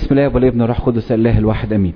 بسم الله والابن والروح القدس الله الواحد امين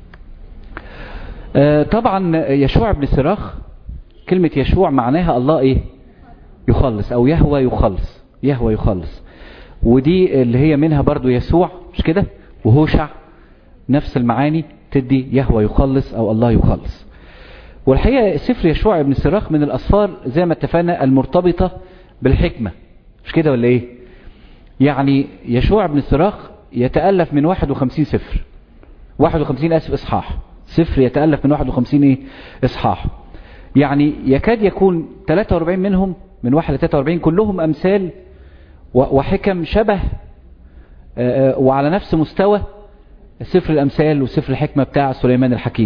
آه طبعا يشوع بن سراخ كلمة يشوع معناها الله ايه يخلص او يهوى يخلص يهوى يخلص ودي اللي هي منها برضو يسوع مش كده وهوشع نفس المعاني تدي يهوى يخلص او الله يخلص والحقيقة سفر يشوع بن سراخ من الاسفار زي ما اتفقنا المرتبطة بالحكمة مش كده ولا ايه يعني يشوع بن سراخ يتألف من 51 سفر 51 اسف اصحاح سفر يتألف من 51 ايه اصحاح يعني يكاد يكون 43 منهم من 1 ل 43 كلهم امثال وحكم شبه وعلى نفس مستوى سفر الامثال وسفر الحكمة بتاع سليمان الحكيم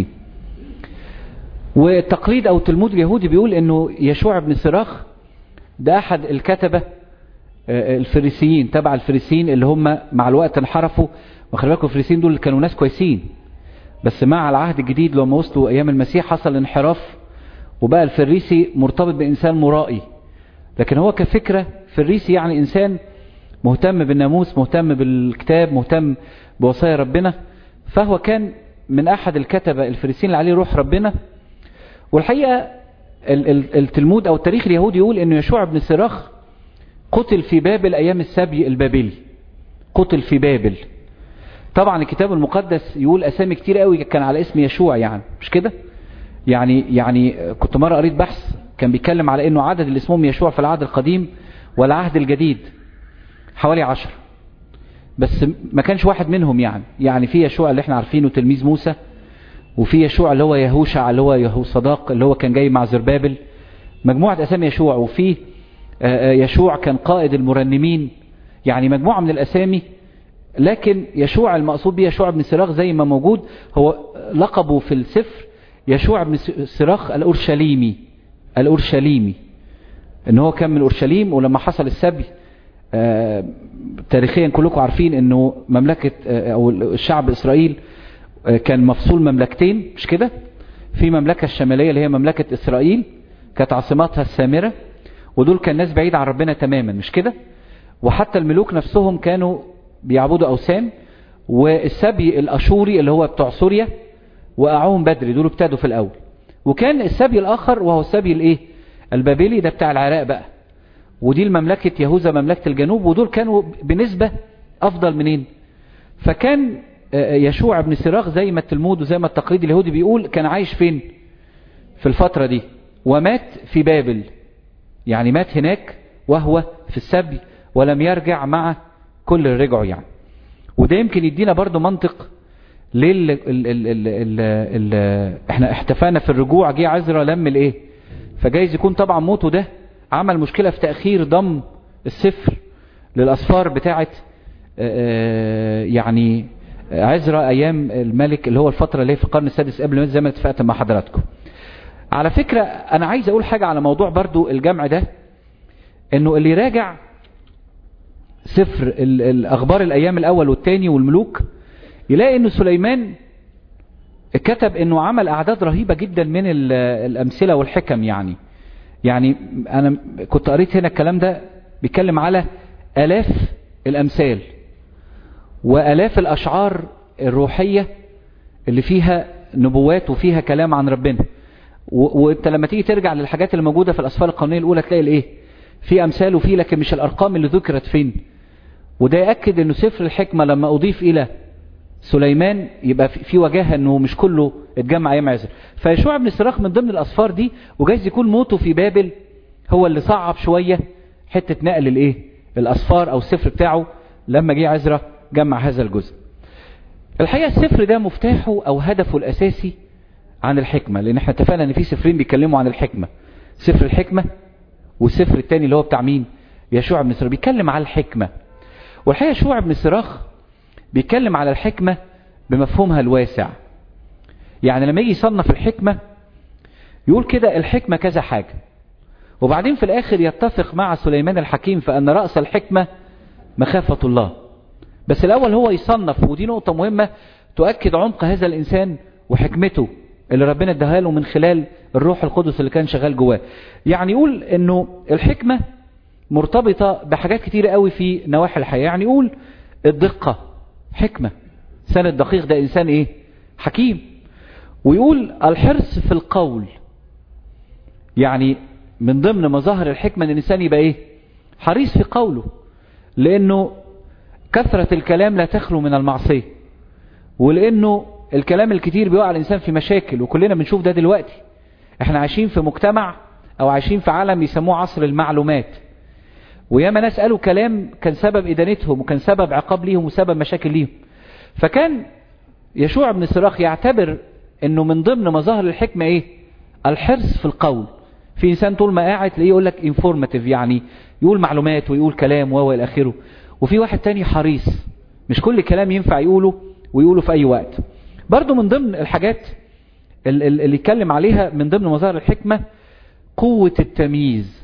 والتقليد او التلمود اليهودي بيقول انه يشوع بن سراخ ده احد الكتبة الفريسيين تبع الفريسيين اللي هم مع الوقت انحرفوا وخلي بالكم الفريسيين دول كانوا ناس كويسين بس مع العهد الجديد لما وصلوا ايام المسيح حصل انحراف وبقى الفريسي مرتبط بانسان مرائي لكن هو كفكرة فريسي يعني انسان مهتم بالناموس مهتم بالكتاب مهتم بوصايا ربنا فهو كان من احد الكتبة الفريسيين اللي عليه روح ربنا والحقيقة التلمود او التاريخ اليهودي يقول انه يشوع بن سراخ قتل في بابل ايام السبي البابلي قتل في بابل طبعا الكتاب المقدس يقول اسامي كتير قوي كان على اسم يشوع يعني مش كده يعني يعني كنت مرة قريت بحث كان بيتكلم على انه عدد اللي اسمهم يشوع في العهد القديم والعهد الجديد حوالي عشر بس ما كانش واحد منهم يعني يعني في يشوع اللي احنا عارفينه تلميذ موسى وفي يشوع اللي هو يهوشع اللي هو يهو صداق اللي هو كان جاي مع زربابل مجموعة اسامي يشوع وفي يشوع كان قائد المرنمين يعني مجموعة من الاسامي لكن يشوع المقصود به يشوع بن سراخ زي ما موجود هو لقبه في السفر يشوع بن سراخ الأورشليمي الأورشليمي ان هو كان من أورشليم ولما حصل السبي آه تاريخيا كلكم عارفين انه مملكة آه او الشعب اسرائيل آه كان مفصول مملكتين مش كده في مملكة الشمالية اللي هي مملكة اسرائيل كانت عاصمتها السامرة ودول كان ناس بعيد عن ربنا تماما مش كده وحتى الملوك نفسهم كانوا بيعبدوا اوثان والسبي الاشوري اللي هو بتوع سوريا وقعوهم بدري دول ابتدوا في الاول وكان السبي الاخر وهو السبي الايه البابلي ده بتاع العراق بقى ودي المملكة يهوذا مملكة الجنوب ودول كانوا بنسبة افضل منين فكان يشوع بن سراخ زي ما التلمود وزي ما التقليد اليهودي بيقول كان عايش فين في الفترة دي ومات في بابل يعني مات هناك وهو في السبي ولم يرجع مع كل اللي رجعوا يعني وده يمكن يدينا برضو منطق ليه ال ال ال ال ال ال احنا احتفانا في الرجوع جه عزرا لم الايه فجايز يكون طبعا موته ده عمل مشكلة في تأخير ضم السفر للأسفار بتاعت يعني عزرا ايام الملك اللي هو الفترة اللي هي في القرن السادس قبل زي ما اتفقت مع حضراتكم على فكرة انا عايز اقول حاجة على موضوع برضو الجمع ده انه اللي راجع سفر الاخبار الايام الاول والتاني والملوك يلاقي انه سليمان كتب انه عمل اعداد رهيبة جدا من الامثلة والحكم يعني يعني انا كنت قريت هنا الكلام ده بيتكلم على الاف الامثال والاف الاشعار الروحية اللي فيها نبوات وفيها كلام عن ربنا وانت لما تيجي ترجع للحاجات اللي موجودة في الاسفار القانونية الاولى تلاقي الايه في امثال وفي لكن مش الارقام اللي ذكرت فين وده يأكد انه سفر الحكمة لما اضيف الى سليمان يبقى في وجاهه انه مش كله اتجمع ايام عزر فيشوع بن سراخ من ضمن الاسفار دي وجايز يكون موته في بابل هو اللي صعب شوية حتة نقل الايه الاسفار او السفر بتاعه لما جه عزرا جمع هذا الجزء الحقيقة السفر ده مفتاحه او هدفه الاساسي عن الحكمة لان احنا اتفقنا ان في سفرين بيتكلموا عن الحكمة سفر الحكمة والسفر التاني اللي هو بتاع مين يشوع بن سراخ بيتكلم على الحكمة والحقيقة يشوع بن سراخ بيتكلم على الحكمة بمفهومها الواسع يعني لما يجي يصنف الحكمة يقول كده الحكمة كذا حاجة وبعدين في الآخر يتفق مع سليمان الحكيم فأن رأس الحكمة مخافة الله بس الأول هو يصنف ودي نقطة مهمة تؤكد عمق هذا الإنسان وحكمته اللي ربنا اداها له من خلال الروح القدس اللي كان شغال جواه يعني يقول انه الحكمة مرتبطة بحاجات كتيرة قوي في نواحي الحياة يعني يقول الدقة حكمة الإنسان الدقيق ده إنسان إيه حكيم ويقول الحرص في القول يعني من ضمن مظاهر الحكمة ان الانسان يبقى ايه حريص في قوله لانه كثرة الكلام لا تخلو من المعصية ولانه الكلام الكتير بيوقع الانسان في مشاكل وكلنا بنشوف ده دلوقتي احنا عايشين في مجتمع او عايشين في عالم يسموه عصر المعلومات وياما ناس قالوا كلام كان سبب ادانتهم وكان سبب عقاب ليهم وسبب مشاكل ليهم فكان يشوع بن صراخ يعتبر انه من ضمن مظاهر الحكمة ايه الحرص في القول في انسان طول ما قاعد تلاقيه يقول لك انفورماتيف يعني يقول معلومات ويقول كلام وهو الى اخره وفي واحد تاني حريص مش كل كلام ينفع يقوله ويقوله في اي وقت برضو من ضمن الحاجات اللي يتكلم عليها من ضمن مظاهر الحكمة قوة التمييز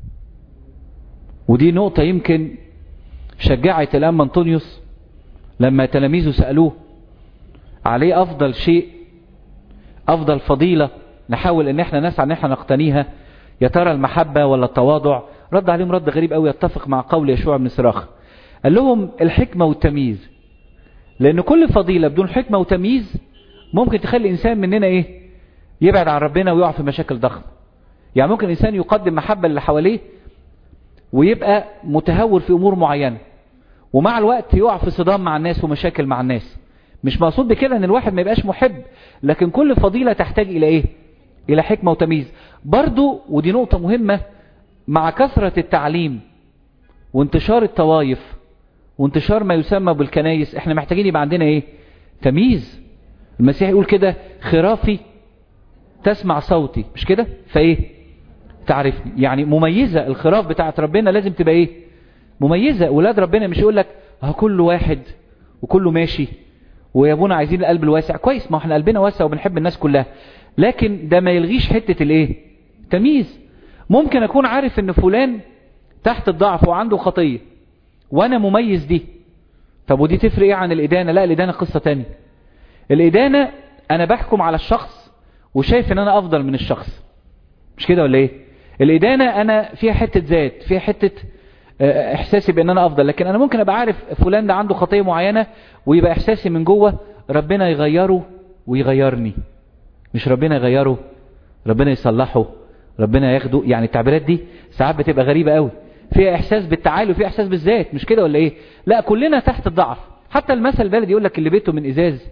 ودي نقطة يمكن شجعت الأم أنطونيوس لما تلاميذه سألوه عليه أفضل شيء أفضل فضيلة نحاول ان احنا نسعى ان احنا نقتنيها يا ترى المحبة ولا التواضع رد عليهم رد غريب قوي يتفق مع قول يشوع بن صراخ قال لهم الحكمة والتمييز لان كل فضيلة بدون حكمة وتمييز ممكن تخلي انسان مننا ايه يبعد عن ربنا ويقع في مشاكل ضخمة يعني ممكن انسان يقدم محبة اللي حواليه ويبقى متهور في امور معينة ومع الوقت يقع في صدام مع الناس ومشاكل مع الناس مش مقصود بكده ان الواحد ما يبقاش محب لكن كل فضيلة تحتاج الى ايه الى حكمة وتمييز برضو ودي نقطة مهمة مع كثرة التعليم وانتشار الطوائف وانتشار ما يسمى بالكنايس احنا محتاجين يبقى عندنا ايه تمييز المسيح يقول كده خرافي تسمع صوتي مش كده فايه تعرفني يعني مميزة الخراف بتاعت ربنا لازم تبقى ايه مميزة ولاد ربنا مش يقول لك ها كل واحد وكله ماشي ويا ابونا عايزين القلب الواسع كويس ما احنا قلبنا واسع وبنحب الناس كلها لكن ده ما يلغيش حتة الايه تمييز ممكن اكون عارف ان فلان تحت الضعف وعنده خطية وانا مميز دي طب ودي تفرق ايه عن الادانة لا الادانة قصة تانية الادانة انا بحكم على الشخص وشايف ان انا افضل من الشخص مش كده ولا ايه الادانة انا فيها حتة ذات فيها حتة احساسي بان انا افضل لكن انا ممكن ابقى عارف فلان ده عنده خطية معينة ويبقى احساسي من جوه ربنا يغيره ويغيرني مش ربنا يغيره ربنا يصلحه ربنا ياخده يعني التعبيرات دي ساعات بتبقى غريبة قوي فيها احساس بالتعالي وفيها احساس بالذات مش كده ولا ايه لا كلنا تحت الضعف حتى المثل البلدي يقول لك اللي بيته من ازاز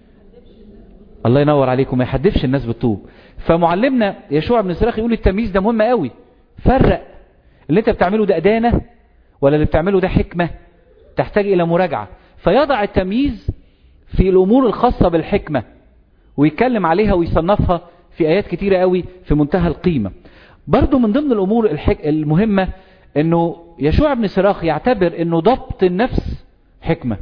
الله ينور عليكم ما يحدفش الناس بالطوب فمعلمنا يشوع بن سراخ يقول التمييز ده مهم قوي فرق اللي انت بتعمله ده ادانه ولا اللي بتعمله ده حكمة تحتاج الى مراجعة فيضع التمييز في الامور الخاصة بالحكمة ويتكلم عليها ويصنفها في ايات كتيرة قوي في منتهى القيمة برضو من ضمن الامور الحك... المهمة انه يشوع بن سراخ يعتبر انه ضبط النفس حكمة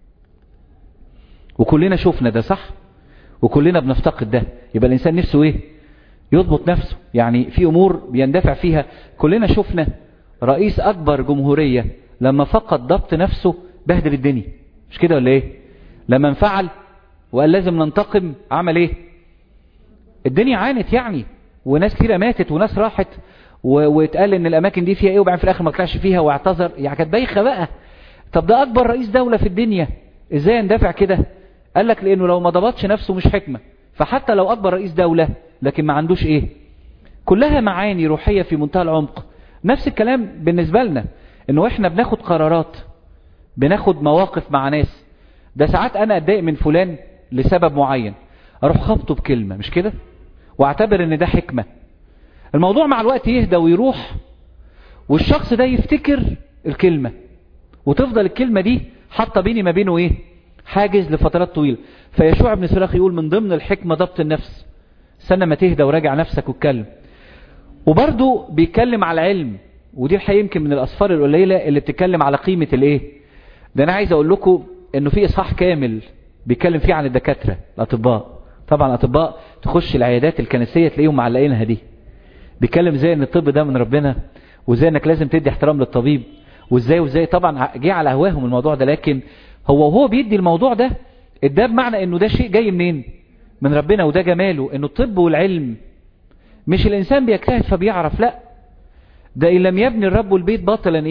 وكلنا شفنا ده صح وكلنا بنفتقد ده يبقى الانسان نفسه ايه يضبط نفسه يعني في امور بيندفع فيها كلنا شفنا رئيس اكبر جمهورية لما فقد ضبط نفسه بهدل الدنيا مش كده ولا ايه لما انفعل وقال لازم ننتقم عمل ايه الدنيا عانت يعني وناس كتيرة ماتت وناس راحت واتقال ان الاماكن دي فيها ايه وبعدين في الاخر ما طلعش فيها واعتذر يعني كانت بايخه بقى طب ده اكبر رئيس دولة في الدنيا ازاي يندفع كده قال لك لانه لو ما ضبطش نفسه مش حكمة فحتى لو اكبر رئيس دولة لكن ما عندوش ايه كلها معاني روحية في منتهى العمق نفس الكلام بالنسبة لنا انه احنا بناخد قرارات بناخد مواقف مع ناس ده ساعات انا اتضايق من فلان لسبب معين اروح خبطه بكلمة مش كده واعتبر ان ده حكمة الموضوع مع الوقت يهدى ويروح والشخص ده يفتكر الكلمة وتفضل الكلمة دي حاطة بيني ما بينه ايه حاجز لفترات طويلة فيشوع بن سراخ يقول من ضمن الحكمة ضبط النفس استنى ما تهدى وراجع نفسك واتكلم وبرضه بيتكلم على العلم ودي الحقيقة يمكن من الأسفار القليلة اللي بتتكلم على قيمة الايه ده انا عايز اقول لكم انه في اصحاح كامل بيتكلم فيه عن الدكاترة الاطباء طبعا الاطباء تخش العيادات الكنسية تلاقيهم معلقينها دي بيتكلم ازاي ان الطب ده من ربنا وازاي انك لازم تدي احترام للطبيب وازاي وازاي طبعا جه على هواهم الموضوع ده لكن هو وهو بيدي الموضوع ده اداه بمعنى انه ده شيء جاي منين من ربنا وده جماله انه الطب والعلم مش الانسان بيجتهد فبيعرف لا ده ان لم يبني الرب البيت باطلا ايه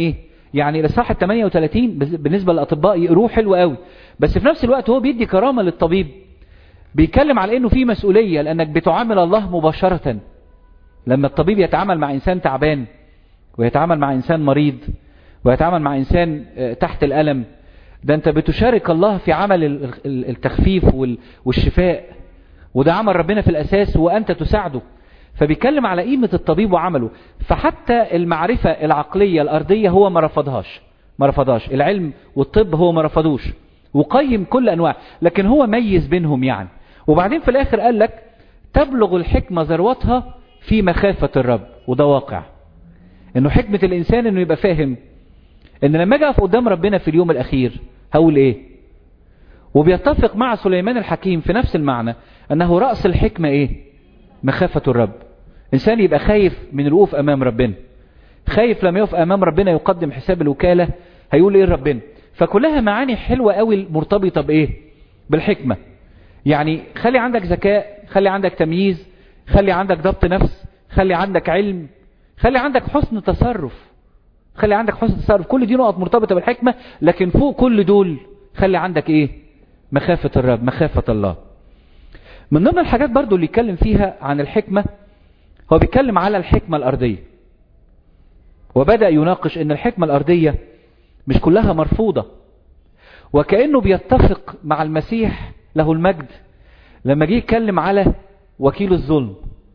يعني الاصحاح ال 38 بالنسبة للأطباء يقروه حلو قوي بس في نفس الوقت هو بيدي كرامة للطبيب بيتكلم على انه في مسؤولية لانك بتعامل الله مباشرة لما الطبيب يتعامل مع انسان تعبان ويتعامل مع انسان مريض ويتعامل مع انسان تحت الالم ده انت بتشارك الله في عمل التخفيف والشفاء وده عمل ربنا في الاساس وانت تساعده فبيتكلم على قيمة الطبيب وعمله فحتى المعرفة العقلية الارضية هو ما رفضهاش ما رفضهاش العلم والطب هو ما رفضوش وقيم كل انواع لكن هو ميز بينهم يعني وبعدين في الاخر قال لك تبلغ الحكمة ذروتها في مخافة الرب وده واقع انه حكمة الانسان انه يبقى فاهم ان لما اجي اقف قدام ربنا في اليوم الاخير هقول ايه وبيتفق مع سليمان الحكيم في نفس المعنى انه رأس الحكمة ايه مخافة الرب انسان يبقى خايف من الوقوف امام ربنا خايف لما يقف امام ربنا يقدم حساب الوكالة هيقول ايه ربنا فكلها معاني حلوة قوي مرتبطة بايه بالحكمة يعني خلي عندك ذكاء خلي عندك تمييز خلي عندك ضبط نفس خلي عندك علم خلي عندك حسن تصرف خلي عندك حسن تصرف كل دي نقط مرتبطة بالحكمة لكن فوق كل دول خلي عندك ايه مخافة الرب مخافة الله من ضمن الحاجات برضو اللي يتكلم فيها عن الحكمة هو بيتكلم على الحكمة الأرضية وبدأ يناقش ان الحكمة الأرضية مش كلها مرفوضة وكأنه بيتفق مع المسيح له المجد لما جه يتكلم على وكيل الظلم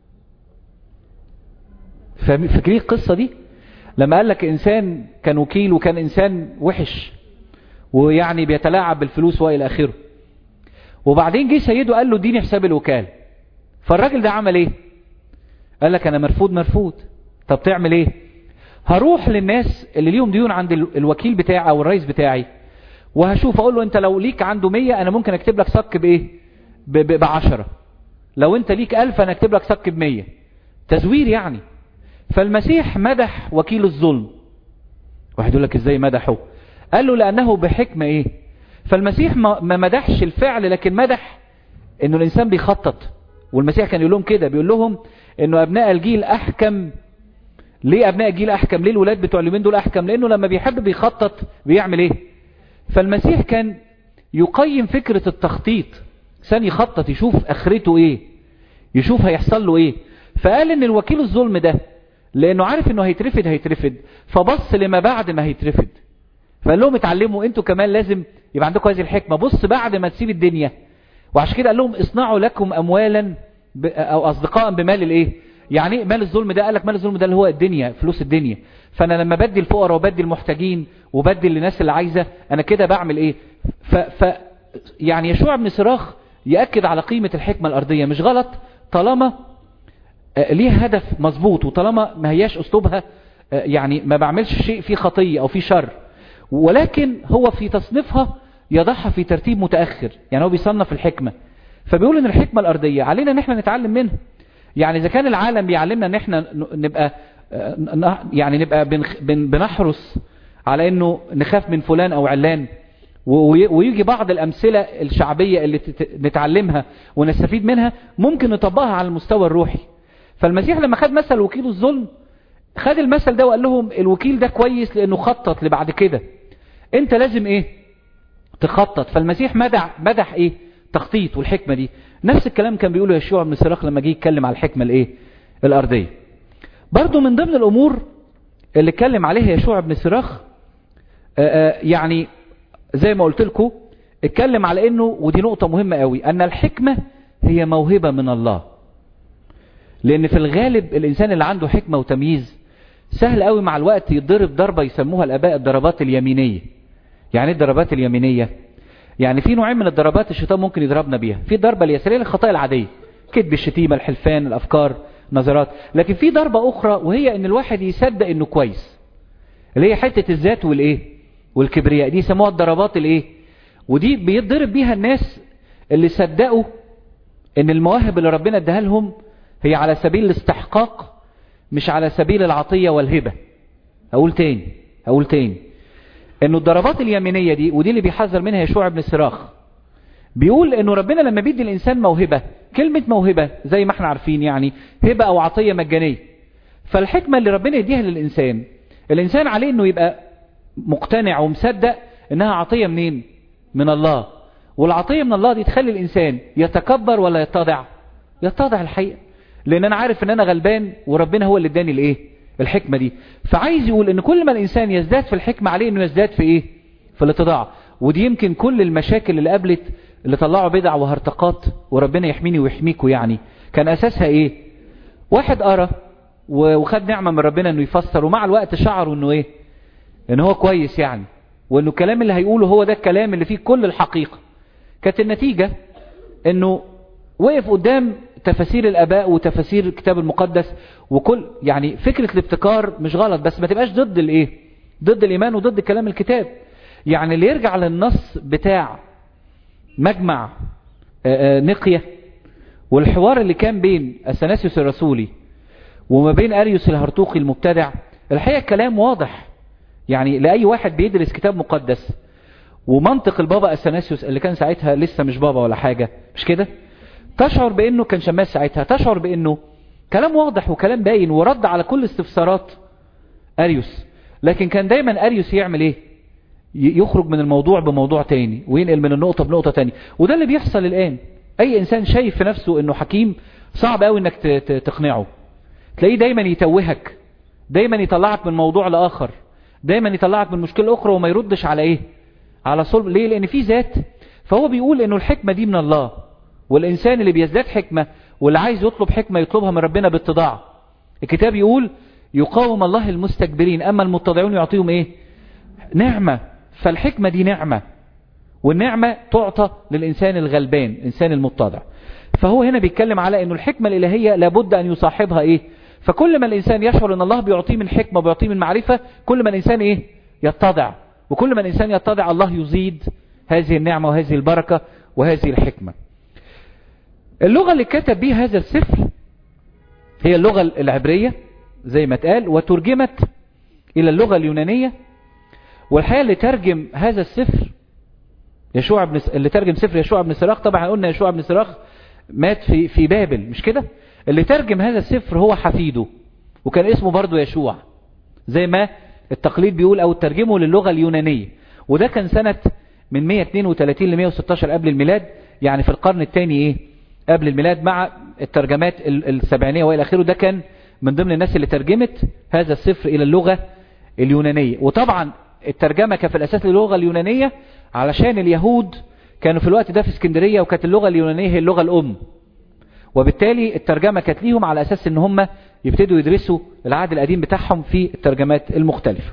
فاكرين القصة دي لما قال لك انسان كان وكيل وكان انسان وحش ويعني بيتلاعب بالفلوس والى اخره وبعدين جه سيده قال له اديني حساب الوكالة فالراجل ده عمل ايه قال لك انا مرفوض مرفوض طب تعمل ايه هروح للناس اللي ليهم ديون عند الوكيل بتاعي او الرئيس بتاعي وهشوف اقول له انت لو ليك عنده مية انا ممكن اكتب لك صك بايه بعشرة لو انت ليك الف انا اكتب لك صك بمية تزوير يعني فالمسيح مدح وكيل الظلم واحد يقول لك ازاي مدحه قال له لانه بحكمة ايه فالمسيح ما مدحش الفعل لكن مدح انه الانسان بيخطط والمسيح كان يقول لهم كده بيقول لهم انه ابناء الجيل احكم ليه ابناء الجيل احكم ليه الولاد بتوع اليومين دول احكم لانه لما بيحب بيخطط بيعمل ايه فالمسيح كان يقيم فكرة التخطيط انسان يخطط يشوف اخرته ايه يشوف هيحصل له ايه فقال ان الوكيل الظلم ده لانه عارف انه هيترفد هيترفد فبص لما بعد ما هيترفد فقال لهم اتعلموا انتوا كمان لازم يبقى عندكم هذه الحكمة بص بعد ما تسيب الدنيا وعشان كده قال لهم اصنعوا لكم اموالا ب... او اصدقاء بمال الايه يعني ايه مال الظلم ده قال لك مال الظلم ده اللي هو الدنيا فلوس الدنيا فانا لما بدي الفقراء وبدي المحتاجين وبدي للناس اللي عايزه انا كده بعمل ايه ف... ف يعني يشوع بن صراخ ياكد على قيمه الحكمه الارضيه مش غلط طالما ليها هدف مظبوط وطالما ما هياش اسلوبها يعني ما بعملش شيء فيه خطيه او فيه شر ولكن هو في تصنيفها يضعها في ترتيب متاخر يعني هو بيصنف الحكمه فبيقول ان الحكمه الارضيه علينا ان احنا نتعلم منها يعني اذا كان العالم بيعلمنا ان احنا نبقى يعني نبقى بنحرص على انه نخاف من فلان او علان ويجي بعض الامثلة الشعبية اللي نتعلمها ونستفيد منها ممكن نطبقها على المستوى الروحي فالمسيح لما خد مثل وكيل الظلم خد المثل ده وقال لهم الوكيل ده كويس لانه خطط لبعد كده انت لازم ايه تخطط فالمسيح مدح مدح ايه تخطيط والحكمة دي نفس الكلام كان بيقوله يشوع بن سراخ لما جه يتكلم على الحكمة الايه الارضية برضو من ضمن الامور اللي اتكلم عليها يشوع بن سراخ يعني زي ما قلت لكم اتكلم على انه ودي نقطة مهمة قوي ان الحكمة هي موهبة من الله لان في الغالب الانسان اللي عنده حكمة وتمييز سهل قوي مع الوقت يتضرب ضربة يسموها الاباء الضربات اليمينية يعني ايه الضربات اليمينية يعني في نوعين من الضربات الشيطان ممكن يضربنا بيها في ضربة اليسارية الخطايا العادية كذب الشتيمة الحلفان الافكار نظرات لكن في ضربة اخرى وهي ان الواحد يصدق انه كويس اللي هي حتة الذات والايه والكبرياء دي يسموها الضربات الايه ودي بيتضرب بيها الناس اللي صدقوا ان المواهب اللي ربنا اداها لهم هي على سبيل الاستحقاق مش على سبيل العطية والهبة اقول تاني اقول تاني انه الضربات اليمينية دي ودي اللي بيحذر منها يشوع بن الصراخ بيقول انه ربنا لما بيدي الانسان موهبة كلمة موهبة زي ما احنا عارفين يعني هبة او عطية مجانية فالحكمة اللي ربنا يديها للانسان الانسان عليه انه يبقى مقتنع ومصدق انها عطية منين من الله والعطية من الله دي تخلي الانسان يتكبر ولا يتضع يتضع الحقيقة لان انا عارف ان انا غلبان وربنا هو اللي اداني الايه الحكمة دي فعايز يقول ان كل ما الانسان يزداد في الحكمة عليه انه يزداد في ايه في الاتضاع ودي يمكن كل المشاكل اللي قابلت اللي طلعوا بدع وهرطقات وربنا يحميني ويحميكوا يعني كان اساسها ايه واحد قرا وخد نعمة من ربنا انه يفسر ومع الوقت شعروا انه ايه ان هو كويس يعني وانه الكلام اللي هيقوله هو ده الكلام اللي فيه كل الحقيقة كانت النتيجة انه وقف قدام تفاسير الاباء وتفاسير الكتاب المقدس وكل يعني فكرة الابتكار مش غلط بس ما تبقاش ضد الايه ضد الايمان وضد كلام الكتاب يعني اللي يرجع للنص بتاع مجمع نقية والحوار اللي كان بين اثناسيوس الرسولي وما بين اريوس الهرطوقي المبتدع الحقيقة الكلام واضح يعني لأي واحد بيدرس كتاب مقدس ومنطق البابا اثناسيوس اللي كان ساعتها لسه مش بابا ولا حاجة مش كده تشعر بانه كان شماس ساعتها تشعر بانه كلام واضح وكلام باين ورد على كل استفسارات اريوس لكن كان دايما اريوس يعمل ايه يخرج من الموضوع بموضوع تاني وينقل من النقطة بنقطة تاني وده اللي بيحصل الان اي انسان شايف في نفسه انه حكيم صعب قوي انك تقنعه تلاقيه دايما يتوهك دايما يطلعك من موضوع لاخر دايما يطلعك من مشكلة اخرى وما يردش على ايه على صلب ليه لان في ذات فهو بيقول انه الحكمة دي من الله والانسان اللي بيزداد حكمة واللي عايز يطلب حكمة يطلبها من ربنا باتضاع الكتاب يقول يقاوم الله المستكبرين اما المتضعون يعطيهم ايه نعمة فالحكمة دي نعمة والنعمة تعطى للإنسان الغلبان الإنسان المتضع فهو هنا بيتكلم على أنه الحكمة الإلهية لابد أن يصاحبها إيه فكل ما الإنسان يشعر أن الله بيعطيه من حكمة وبيعطيه من معرفة كل ما الإنسان إيه يتضع وكل ما الإنسان يتضع الله يزيد هذه النعمة وهذه البركة وهذه الحكمة اللغة اللي كتب بيها هذا السفر هي اللغة العبرية زي ما اتقال وترجمت إلى اللغة اليونانية والحقيقة اللي ترجم هذا السفر يشوع بن اللي ترجم سفر يشوع بن سراخ طبعا قلنا يشوع بن سراخ مات في في بابل مش كده اللي ترجم هذا السفر هو حفيده وكان اسمه برضه يشوع زي ما التقليد بيقول او ترجمه للغة اليونانية وده كان سنة من 132 ل 116 قبل الميلاد يعني في القرن الثاني ايه قبل الميلاد مع الترجمات السبعينية والى اخره ده كان من ضمن الناس اللي ترجمت هذا السفر الى اللغة اليونانية وطبعا الترجمة كان في الاساس للغة اليونانية علشان اليهود كانوا في الوقت ده في اسكندرية وكانت اللغة اليونانية هي اللغة الام وبالتالي الترجمة كانت ليهم على اساس ان هم يبتدوا يدرسوا العهد القديم بتاعهم في الترجمات المختلفة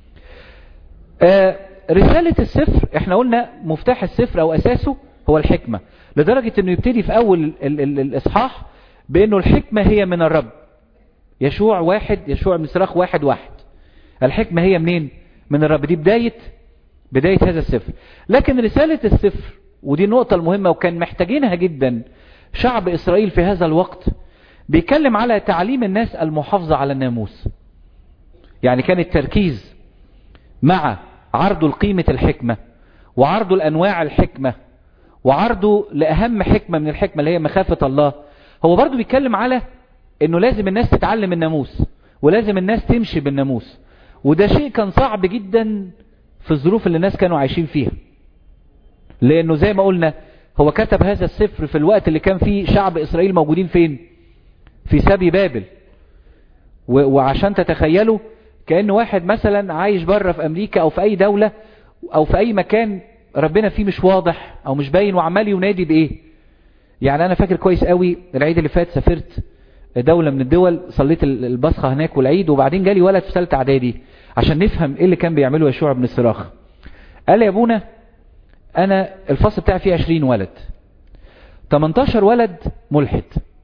آه رسالة السفر احنا قلنا مفتاح السفر او اساسه هو الحكمة لدرجة انه يبتدي في اول ال ال الاصحاح بانه الحكمة هي من الرب يشوع واحد يشوع من صراخ واحد واحد الحكمة هي منين من الرب دي بداية بداية هذا السفر لكن رسالة السفر ودي النقطة المهمة وكان محتاجينها جدا شعب إسرائيل في هذا الوقت بيتكلم على تعليم الناس المحافظة على الناموس يعني كان التركيز مع عرض القيمة الحكمة وعرض الأنواع الحكمة وعرضه لأهم حكمة من الحكمة اللي هي مخافة الله هو برضو بيتكلم على انه لازم الناس تتعلم الناموس ولازم الناس تمشي بالناموس وده شيء كان صعب جدا في الظروف اللي الناس كانوا عايشين فيها لانه زي ما قلنا هو كتب هذا السفر في الوقت اللي كان فيه شعب اسرائيل موجودين فين في سبي بابل وعشان تتخيلوا كأن واحد مثلا عايش بره في امريكا او في اي دولة او في اي مكان ربنا فيه مش واضح او مش باين وعمال ينادي بايه يعني انا فاكر كويس قوي العيد اللي فات سافرت دولة من الدول صليت البصخة هناك والعيد وبعدين جالي ولد في ثالثه اعدادي عشان نفهم ايه اللي كان بيعمله يشوع بن الصراخ قال يا ابونا انا الفصل بتاعي فيه 20 ولد 18 ولد ملحد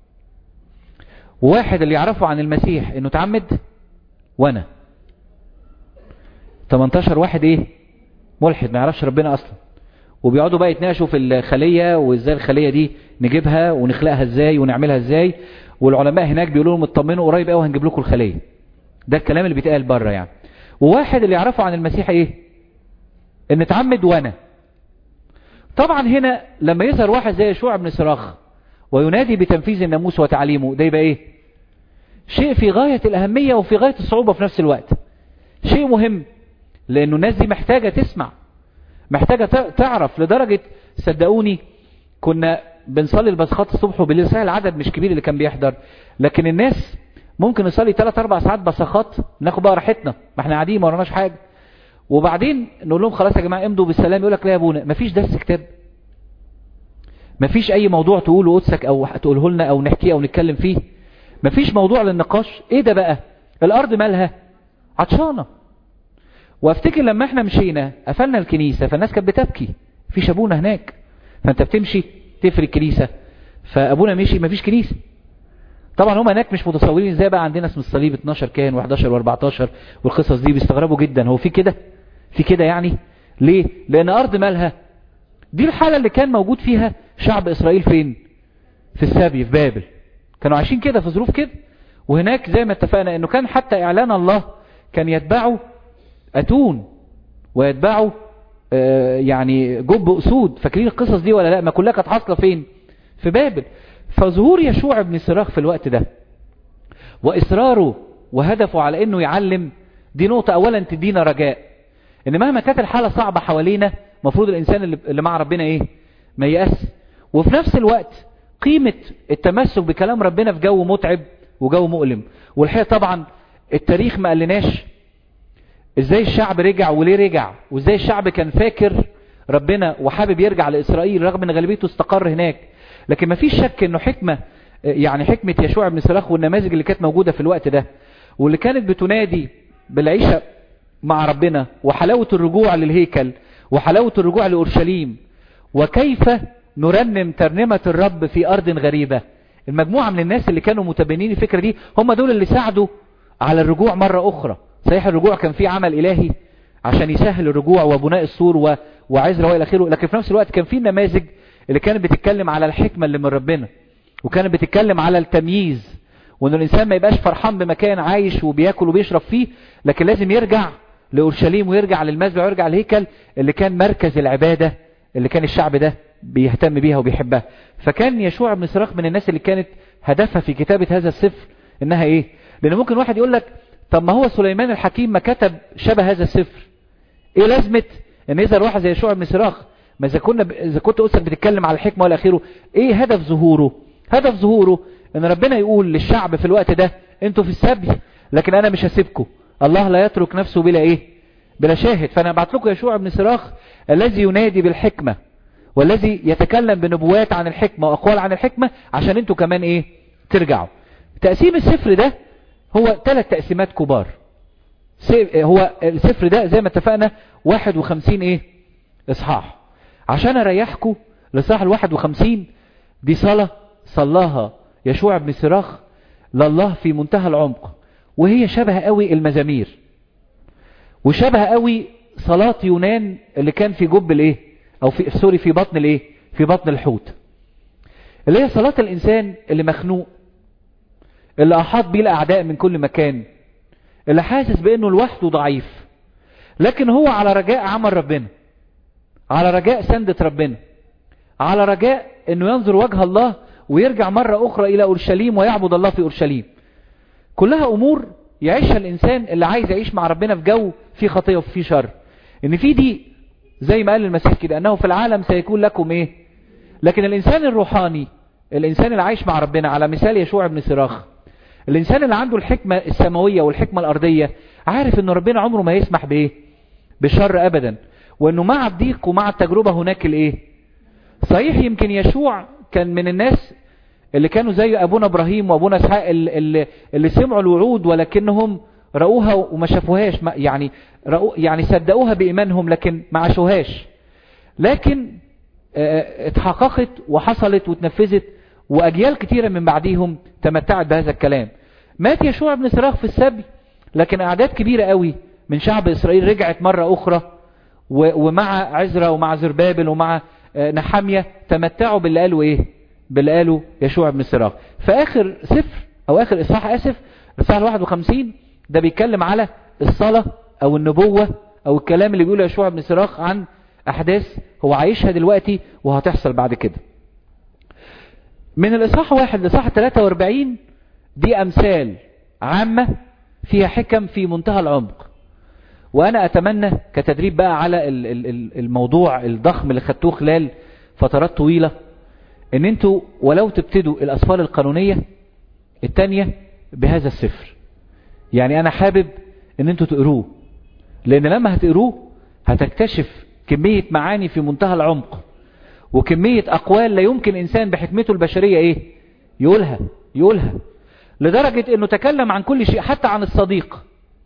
وواحد اللي يعرفه عن المسيح انه تعمد وانا 18 واحد ايه ملحد ما يعرفش ربنا اصلا وبيقعدوا بقى يتناقشوا في الخلية وازاي الخلية دي نجيبها ونخلقها ازاي ونعملها ازاي والعلماء هناك بيقولوا لهم اطمنوا قريب قوي هنجيب لكم الخلية ده الكلام اللي بيتقال بره يعني وواحد اللي يعرفه عن المسيح ايه ان اتعمد وانا طبعا هنا لما يظهر واحد زي يشوع بن صراخ وينادي بتنفيذ الناموس وتعليمه ده يبقى ايه شيء في غاية الاهمية وفي غاية الصعوبة في نفس الوقت شيء مهم لانه الناس دي محتاجة تسمع محتاجة تعرف لدرجة صدقوني كنا بنصلي البصخات الصبح وبالليل سهل العدد مش كبير اللي كان بيحضر لكن الناس ممكن نصلي 3 4 ساعات بصخات ناخد بقى راحتنا ما احنا قاعدين ما وراناش حاجه وبعدين نقول لهم خلاص يا جماعه امضوا بالسلام يقول لك لا يا ابونا مفيش درس كتاب مفيش اي موضوع تقوله قدسك او تقوله لنا او نحكيه او نتكلم فيه مفيش موضوع للنقاش ايه ده بقى الارض مالها عطشانه وافتكر لما احنا مشينا قفلنا الكنيسه فالناس كانت بتبكي في ابونا هناك فانت بتمشي تفرق الكنيسه فابونا مشي مفيش كنيسه طبعا هم هناك مش متصورين ازاي بقى عندنا اسم الصليب 12 كان و11 و14 والقصص دي بيستغربوا جدا هو في كده في كده يعني ليه لان ارض مالها دي الحالة اللي كان موجود فيها شعب اسرائيل فين في السبي في بابل كانوا عايشين كده في ظروف كده وهناك زي ما اتفقنا انه كان حتى اعلان الله كان يتبعه اتون ويتبعه آه يعني جب اسود فاكرين القصص دي ولا لا ما كلها كانت حاصله فين في بابل فظهور يشوع بن صراخ في الوقت ده وإصراره وهدفه على أنه يعلم دي نقطة أولا تدينا رجاء إن مهما كانت الحالة صعبة حوالينا مفروض الإنسان اللي مع ربنا إيه ما يأس وفي نفس الوقت قيمة التمسك بكلام ربنا في جو متعب وجو مؤلم والحقيقة طبعا التاريخ ما قالناش ازاي الشعب رجع وليه رجع وازاي الشعب كان فاكر ربنا وحابب يرجع لإسرائيل رغم ان غالبيته استقر هناك لكن ما فيش شك انه حكمة يعني حكمة يشوع بن صراخ والنماذج اللي كانت موجودة في الوقت ده واللي كانت بتنادي بالعيشة مع ربنا وحلاوة الرجوع للهيكل وحلاوة الرجوع لأورشليم وكيف نرنم ترنمة الرب في أرض غريبة المجموعة من الناس اللي كانوا متبنين الفكرة دي هم دول اللي ساعدوا على الرجوع مرة أخرى صحيح الرجوع كان فيه عمل إلهي عشان يسهل الرجوع وبناء السور و... وعزرة وإلى آخره لكن في نفس الوقت كان فيه نماذج اللي كانت بتتكلم على الحكمة اللي من ربنا وكانت بتتكلم على التمييز وان الانسان ما يبقاش فرحان بمكان عايش وبياكل وبيشرب فيه لكن لازم يرجع لأورشليم ويرجع للمسبح ويرجع الهيكل اللي كان مركز العبادة اللي كان الشعب ده بيهتم بيها وبيحبها فكان يشوع بن صراخ من الناس اللي كانت هدفها في كتابة هذا السفر انها ايه لان ممكن واحد يقول لك طب ما هو سليمان الحكيم ما كتب شبه هذا السفر ايه لازمة ان يظهر واحد زي يشوع بن صراخ ما اذا كنا ب... اذا كنت قلت بتتكلم على الحكمه ولا اخره ايه هدف ظهوره هدف ظهوره ان ربنا يقول للشعب في الوقت ده انتوا في السبي لكن انا مش هسيبكم الله لا يترك نفسه بلا ايه بلا شاهد فانا بعت لكم يشوع بن صراخ الذي ينادي بالحكمه والذي يتكلم بنبوات عن الحكمه واقوال عن الحكمه عشان انتوا كمان ايه ترجعوا تقسيم السفر ده هو ثلاث تقسيمات كبار هو السفر ده زي ما اتفقنا 51 ايه اصحاح عشان اريحكم لصاح الواحد وخمسين دي صلاة صلاها يشوع بن صراخ لله في منتهى العمق وهي شبه قوي المزامير وشبه قوي صلاة يونان اللي كان في جب الايه او في سوري في بطن الايه في بطن الحوت اللي هي صلاة الانسان اللي مخنوق اللي احاط بيه الاعداء من كل مكان اللي حاسس بانه لوحده ضعيف لكن هو على رجاء عمل ربنا على رجاء سندة ربنا على رجاء انه ينظر وجه الله ويرجع مرة اخرى الى اورشليم ويعبد الله في اورشليم كلها امور يعيشها الانسان اللي عايز يعيش مع ربنا في جو فيه خطية وفيه شر ان في دي زي ما قال المسيح كده انه في العالم سيكون لكم ايه لكن الانسان الروحاني الانسان اللي عايش مع ربنا على مثال يشوع بن صراخ الانسان اللي عنده الحكمة السماوية والحكمة الارضية عارف ان ربنا عمره ما يسمح بايه بشر ابدا وانه مع الضيق ومع التجربة هناك الايه صحيح يمكن يشوع كان من الناس اللي كانوا زي ابونا ابراهيم وابونا اسحاق اللي, اللي سمعوا الوعود ولكنهم رأوها وما شافوهاش يعني رأو يعني صدقوها بإيمانهم لكن ما عاشوهاش لكن اتحققت وحصلت وتنفذت وأجيال كتيرة من بعديهم تمتعت بهذا الكلام مات يشوع بن صراخ في السبي لكن أعداد كبيرة قوي من شعب إسرائيل رجعت مرة أخرى ومع عزرا ومع زربابل ومع نحامية تمتعوا باللي قالوا ايه باللي قالوا يشوع بن صراخ فآخر سفر او آخر إصحاح آسف إصحاح 51 ده بيتكلم على الصلاة او النبوة او الكلام اللي بيقوله يشوع بن صراخ عن احداث هو عايشها دلوقتي وهتحصل بعد كده من الاصحاح واحد لاصحاح 43 دي امثال عامة فيها حكم في منتهى العمق وانا اتمنى كتدريب بقى على الموضوع الضخم اللي خدتوه خلال فترات طويلة ان انتوا ولو تبتدوا الاصفار القانونية التانية بهذا السفر يعني انا حابب ان انتوا تقروه لان لما هتقروه هتكتشف كمية معاني في منتهى العمق وكمية اقوال لا يمكن انسان بحكمته البشرية ايه يقولها يقولها لدرجة انه تكلم عن كل شيء حتى عن الصديق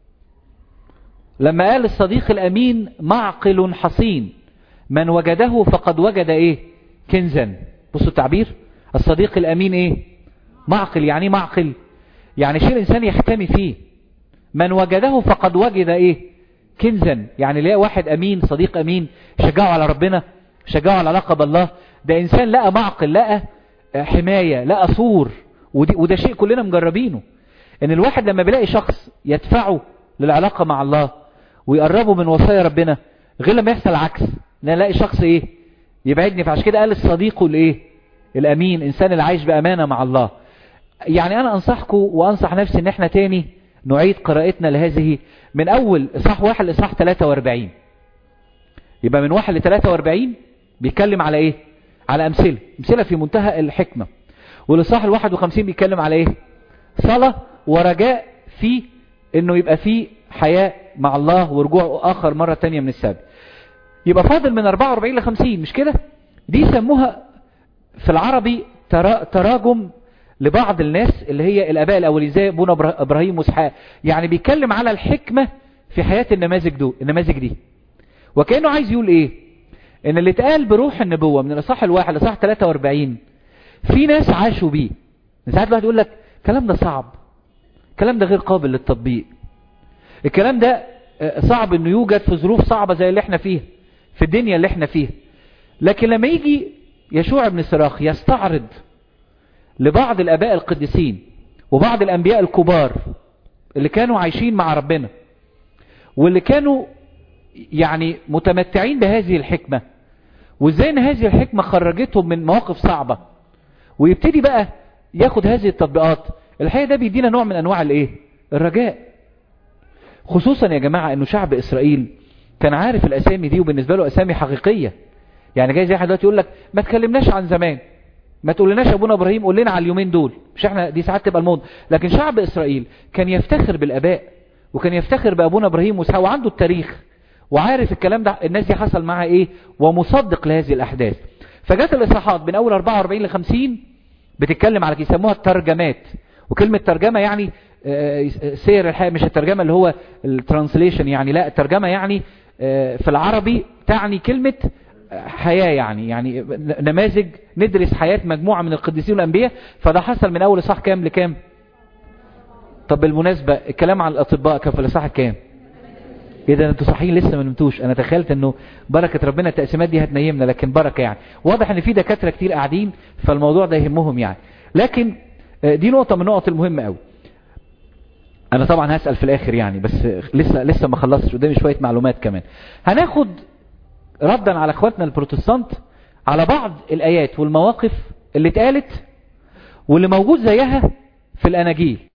لما قال الصديق الامين معقل حصين من وجده فقد وجد ايه كنزا بصوا التعبير الصديق الامين ايه معقل يعني معقل يعني شيء الانسان يحتمي فيه من وجده فقد وجد ايه كنزا يعني لقى واحد امين صديق امين شجعه على ربنا شجعه على علاقه بالله ده انسان لقى معقل لقى حماية لقى صور وده شيء كلنا مجربينه ان الواحد لما بيلاقي شخص يدفعه للعلاقة مع الله ويقربه من وصايا ربنا غير لما يحصل عكس ان الاقي شخص ايه يبعدني فعشان كده قال الصديق الايه الامين انسان اللي عايش بامانة مع الله يعني انا انصحكم وانصح نفسي ان احنا تاني نعيد قراءتنا لهذه من اول اصحاح واحد لاصحاح 43 يبقى من واحد ل 43 بيتكلم على ايه على امثله امثله في منتهى الحكمة والاصحاح ال 51 بيتكلم على ايه صلاة ورجاء في انه يبقى في حياة مع الله ورجوع اخر مرة تانية من السابق يبقى فاضل من 44 ل 50 مش كده دي سموها في العربي تراجم لبعض الناس اللي هي الاباء الاولين زي ابونا ابراهيم واسحاق يعني بيتكلم على الحكمة في حياة النماذج دول النماذج دي وكأنه عايز يقول ايه ان اللي اتقال بروح النبوة من الاصحاح الواحد لاصحاح 43 في ناس عاشوا بيه ساعات الواحد يقول لك الكلام ده صعب الكلام ده غير قابل للتطبيق الكلام ده صعب انه يوجد في ظروف صعبة زي اللي احنا فيها في الدنيا اللي احنا فيها لكن لما يجي يشوع بن سراخ يستعرض لبعض الاباء القديسين وبعض الانبياء الكبار اللي كانوا عايشين مع ربنا واللي كانوا يعني متمتعين بهذه الحكمة وازاي ان هذه الحكمة خرجتهم من مواقف صعبة ويبتدي بقى ياخد هذه التطبيقات الحقيقة ده بيدينا نوع من انواع الايه الرجاء خصوصا يا جماعة انه شعب اسرائيل كان عارف الاسامي دي وبالنسبة له اسامي حقيقية يعني جاي زي حد دلوقتي يقول لك ما تكلمناش عن زمان ما تقولناش ابونا ابراهيم قول لنا على اليومين دول مش احنا دي ساعات تبقى الموضة لكن شعب اسرائيل كان يفتخر بالاباء وكان يفتخر بابونا ابراهيم واسحاق وعنده التاريخ وعارف الكلام ده الناس دي حصل معها ايه ومصدق لهذه الاحداث فجت الاصحاحات من اول 44 ل 50 بتتكلم على يسموها الترجمات وكلمة ترجمة يعني سير الحياة مش الترجمة اللي هو الترانسليشن يعني لا الترجمة يعني في العربي تعني كلمة حياة يعني يعني نماذج ندرس حياة مجموعة من القديسين والأنبياء فده حصل من أول صح كام لكام طب بالمناسبة الكلام عن الأطباء كان في الإصحاح كام اذا انتوا صحيين لسه ما نمتوش انا تخيلت انه بركة ربنا التقسيمات دي هتنيمنا لكن بركة يعني واضح ان في دكاترة كتير قاعدين فالموضوع ده يهمهم يعني لكن دي نقطة من النقط المهمة قوي انا طبعا هسأل في الاخر يعني بس لسه لسه ما خلصتش قدامي شوية معلومات كمان هناخد ردا على اخواتنا البروتستانت على بعض الايات والمواقف اللي اتقالت واللي موجود زيها في الاناجيل